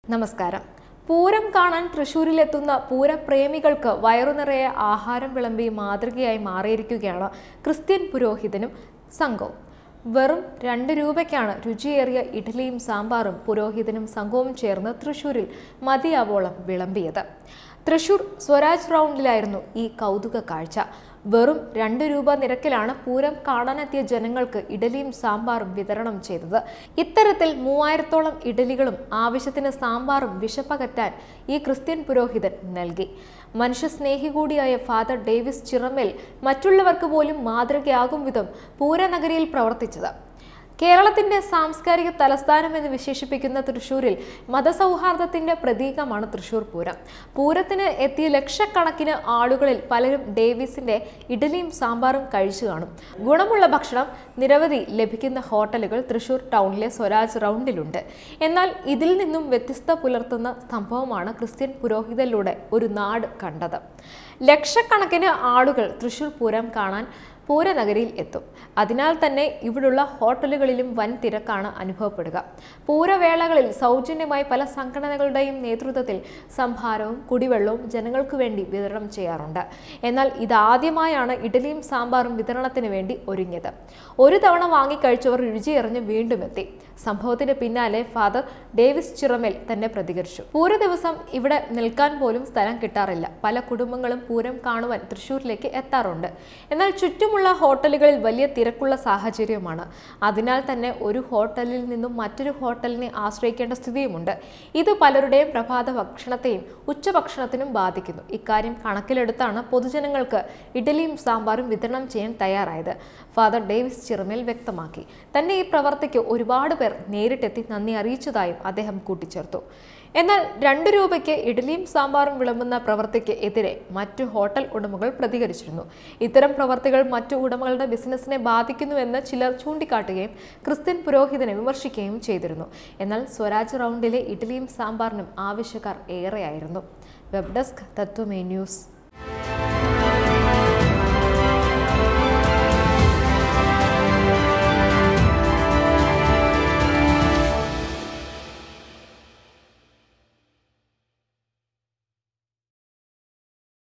നമസ്കാരം പൂരം കാണാൻ തൃശ്ശൂരിലെത്തുന്ന പൂരപ്രേമികൾക്ക് വയറു നിറയെ ആഹാരം വിളമ്പി മാതൃകയായി മാറിയിരിക്കുകയാണ് ക്രിസ്ത്യൻ പുരോഹിതനും സംഘവും വെറും രണ്ട് രൂപയ്ക്കാണ് രുചിയേറിയ ഇഡ്ഡലിയും സാമ്പാറും പുരോഹിതനും സംഘവും ചേർന്ന് തൃശ്ശൂരിൽ മതിയാവോളം വിളമ്പിയത് തൃശൂർ സ്വരാജ് റൗണ്ടിലായിരുന്നു ഈ കൗതുക കാഴ്ച വെറും രണ്ട് രൂപ നിരക്കിലാണ് പൂരം കാണാനെത്തിയ ജനങ്ങൾക്ക് ഇഡലിയും സാമ്പാറും വിതരണം ചെയ്തത് ഇത്തരത്തിൽ മൂവായിരത്തോളം ഇഡലികളും ആവശ്യത്തിന് സാമ്പാറും വിശപ്പകറ്റാൻ ഈ ക്രിസ്ത്യൻ പുരോഹിതൻ നൽകി മനുഷ്യസ്നേഹി കൂടിയായ ഫാദർ ഡേവിസ് ചിറമേൽ മറ്റുള്ളവർക്ക് പോലും മാതൃകയാകും വിധം പൂരനഗരിയിൽ പ്രവർത്തിച്ചത് കേരളത്തിന്റെ സാംസ്കാരിക തലസ്ഥാനം എന്ന് വിശേഷിപ്പിക്കുന്ന തൃശൂരിൽ മതസൗഹാർദ്ദത്തിന്റെ പ്രതീകമാണ് തൃശൂർ പൂരം പൂരത്തിന് എത്തിയ ലക്ഷക്കണക്കിന് ആളുകളിൽ പലരും ഡേവിസിന്റെ ഇഡലിയും സാമ്പാറും കഴിച്ചു കാണും ഗുണമുള്ള ഭക്ഷണം നിരവധി ലഭിക്കുന്ന ഹോട്ടലുകൾ തൃശൂർ ടൗണിലെ സ്വരാജ് റൗണ്ടിലുണ്ട് എന്നാൽ ഇതിൽ നിന്നും വ്യത്യസ്ത പുലർത്തുന്ന സംഭവമാണ് ക്രിസ്ത്യൻ പുരോഹിതരിലൂടെ ഒരു നാട് കണ്ടത് ലക്ഷക്കണക്കിന് ആളുകൾ തൃശൂർ പൂരം കാണാൻ പൂരനഗരിയിൽ എത്തും അതിനാൽ തന്നെ ഇവിടുള്ള ഹോട്ടലുകളിലും വൻ തിരക്കാണ് അനുഭവപ്പെടുക പൂരവേളകളിൽ സൗജന്യമായി പല സംഘടനകളുടെയും നേതൃത്വത്തിൽ സംഭാരവും കുടിവെള്ളവും ജനങ്ങൾക്ക് വേണ്ടി വിതരണം ചെയ്യാറുണ്ട് എന്നാൽ ഇതാദ്യമായാണ് ഇഡലിയും സാമ്പാറും വിതരണത്തിന് വേണ്ടി ഒരുങ്ങിയത് ഒരു തവണ വാങ്ങിക്കഴിച്ചവർ രുചിയറിഞ്ഞ് വീണ്ടും എത്തി സംഭവത്തിന് പിന്നാലെ ഫാദർ ഡേവിസ് ചിറമേൽ തന്നെ പ്രതികരിച്ചു പൂര ദിവസം ഇവിടെ നിൽക്കാൻ പോലും സ്ഥലം കിട്ടാറില്ല പല കുടുംബങ്ങളും പൂരം കാണുവാൻ തൃശ്ശൂരിലേക്ക് എത്താറുണ്ട് എന്നാൽ ചുറ്റുമുള്ള ഹോട്ടലുകളിൽ വലിയ തിരക്കുള്ള സാഹചര്യമാണ് അതിനാൽ തന്നെ ഒരു ഹോട്ടലിൽ നിന്നും മറ്റൊരു ഹോട്ടലിനെ ആശ്രയിക്കേണ്ട സ്ഥിതിയുമുണ്ട് ഇത് പലരുടെയും പ്രഭാത ഭക്ഷണത്തെയും ഉച്ചഭക്ഷണത്തിനും ബാധിക്കുന്നു ഇക്കാര്യം കണക്കിലെടുത്താണ് പൊതുജനങ്ങൾക്ക് ഇഡലിയും സാമ്പാറും വിതരണം ചെയ്യാൻ തയ്യാറായത് ഫാദർ ഡേവിസ് ചിറമേൽ വ്യക്തമാക്കി തന്റെ ഈ പ്രവർത്തിക്ക് ഒരുപാട് പേർ നേരിട്ടെത്തി നന്ദി അറിയിച്ചതായും അദ്ദേഹം കൂട്ടിച്ചേർത്തു എന്നാൽ രണ്ട് രൂപയ്ക്ക് ഇഡലിയും സാമ്പാറും വിളമ്പുന്ന പ്രവൃത്തിക്ക് എതിരെ മറ്റു ഹോട്ടൽ ഉടമകൾ പ്രതികരിച്ചിരുന്നു ഇത്തരം പ്രവർത്തികൾ മറ്റു ഉടമകളുടെ ബിസിനസ്സിനെ ബാധിക്കുന്നുവെന്ന് ചിലർ ചൂണ്ടിക്കാട്ടുകയും ക്രിസ്ത്യൻ പുരോഹിതനെ വിമർശിക്കുകയും ചെയ്തിരുന്നു എന്നാൽ സ്വരാജ് റൗണ്ടിലെ ഇഡലിയും സാമ്പാറിനും ആവശ്യക്കാർ ഏറെയായിരുന്നു വെബ് ഡെസ്ക് തത്വമേ ന്യൂസ്